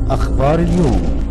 أخبار اليوم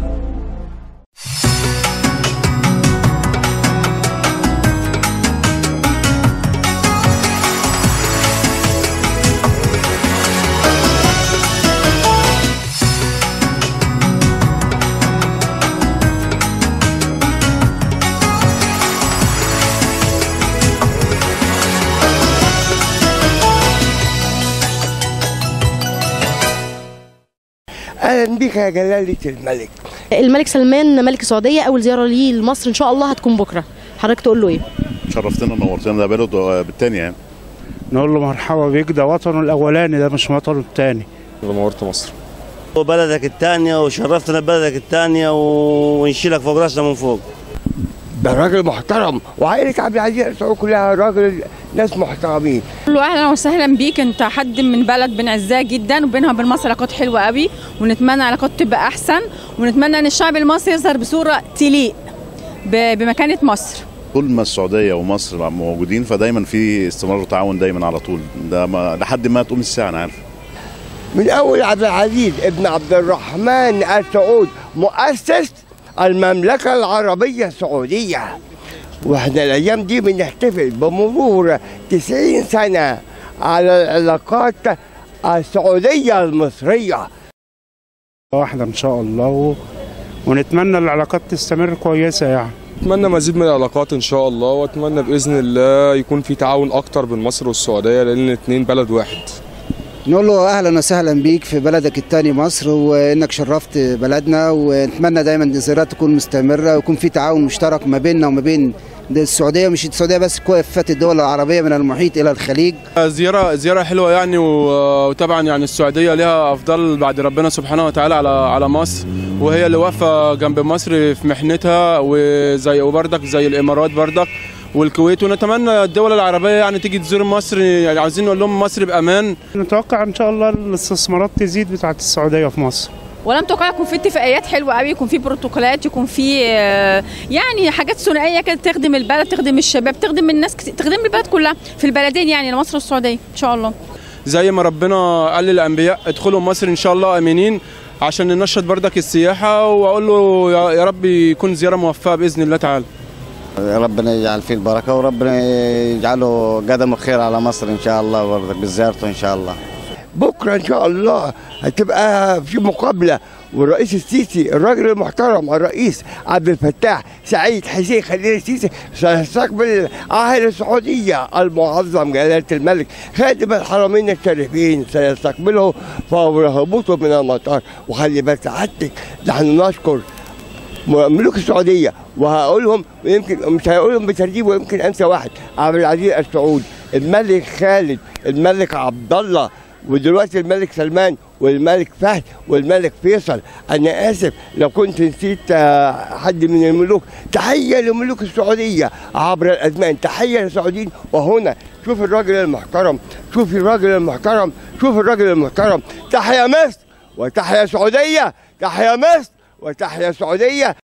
اهلا بك يا جلاله الملك الملك سلمان ملك السعوديه اول زياره ليه لمصر ان شاء الله هتكون بكره حضرتك تقول له ايه شرفتنا نورتنا ده بلده بالتاني يعني نقول له مرحبا بيك ده وطنه الاولاني ده مش وطنه الثاني نورت مصر وبلدك الثانية وشرفتنا ببلدك الثانية ونشيلك فوق راسنا من فوق ده راجل محترم وعائله عبد العزيز ال سعود كلها راجل ناس محترمين قول له اهلا وسهلا بيك انت حد من بلد بنعزها جدا وبينها وبين مصر علاقات حلوه قوي ونتمنى علاقات تبقى احسن ونتمنى ان الشعب المصري يظهر بصوره تليق ب- بمكانه مصر طول ما السعوديه ومصر موجودين فدايما في استمرار وتعاون دايما على طول ده ما لحد ما تقوم الساعه انا عارف من اول عبد العزيز ابن عبد الرحمن ال سعود مؤسس المملكه العربيه السعوديه واحنا الايام دي بنحتفل بمرور 90 سنه على العلاقات السعوديه المصريه واحده ان شاء الله و... ونتمنى العلاقات تستمر كويسه يعني اتمنى مزيد من العلاقات ان شاء الله واتمنى باذن الله يكون في تعاون اكتر بين مصر والسعوديه لان الاثنين بلد واحد نقول له اهلا وسهلا بيك في بلدك الثاني مصر وانك شرفت بلدنا ونتمنى دايما الزيارات تكون مستمره ويكون في تعاون مشترك ما بيننا وما بين السعوديه مش السعوديه بس كافه الدول العربيه من المحيط الى الخليج زيارة زيارة حلوة يعني و- وطبعا يعني السعودية لها أفضل بعد ربنا سبحانه وتعالى على على مصر وهي اللي واقفة جنب مصر في محنتها وزي وبرضك زي الإمارات برضك والكويت ونتمنى الدول العربية يعني تيجي تزور مصر يعني عاوزين نقول لهم مصر بأمان نتوقع ان شاء الله الاستثمارات تزيد بتاعت السعوديه في مصر ولا متوقع يكون في اتفاقيات حلوه قوي يكون في بروتوكولات يكون في آه، يعني حاجات ثنائيه كده تخدم البلد تخدم الشباب تخدم الناس كتير تخدم البلد كلها في البلدين يعني مصر والسعوديه ان شاء الله زي ما ربنا قال للأنبياء ادخلوا مصر إن شاء الله آمنين عشان ننشط بردك السياحة وأقول له يا يا رب يكون زيارة موفقة بإذن الله تعالى ربنا يجعل فيه البركه وربنا يجعله قدم الخير على مصر ان شاء الله برضك بزيارته ان شاء الله بكره ان شاء الله هتبقى في مقابله والرئيس السيسي الراجل المحترم الرئيس عبد الفتاح سعيد حسين خليل السيسي سيستقبل عاهل السعوديه المعظم جلاله الملك خادم الحرمين الشريفين سيستقبله فور هبوطه من المطار وخلي بال سعادتك نحن نشكر ملوك السعوديه وهقولهم ويمكن مش هقولهم بترتيب ويمكن انسى واحد عبد العزيز السعود الملك خالد الملك عبد الله ودلوقتي الملك سلمان والملك فهد والملك فيصل انا اسف لو كنت نسيت آه، حد من الملوك تحيه لملوك السعوديه عبر الازمان تحيه للسعوديين وهنا شوف الراجل المحترم شوف الراجل المحترم شوف الراجل المحترم تحيا مصر وتحيا سعوديه تحيا مصر وتحيا سعوديه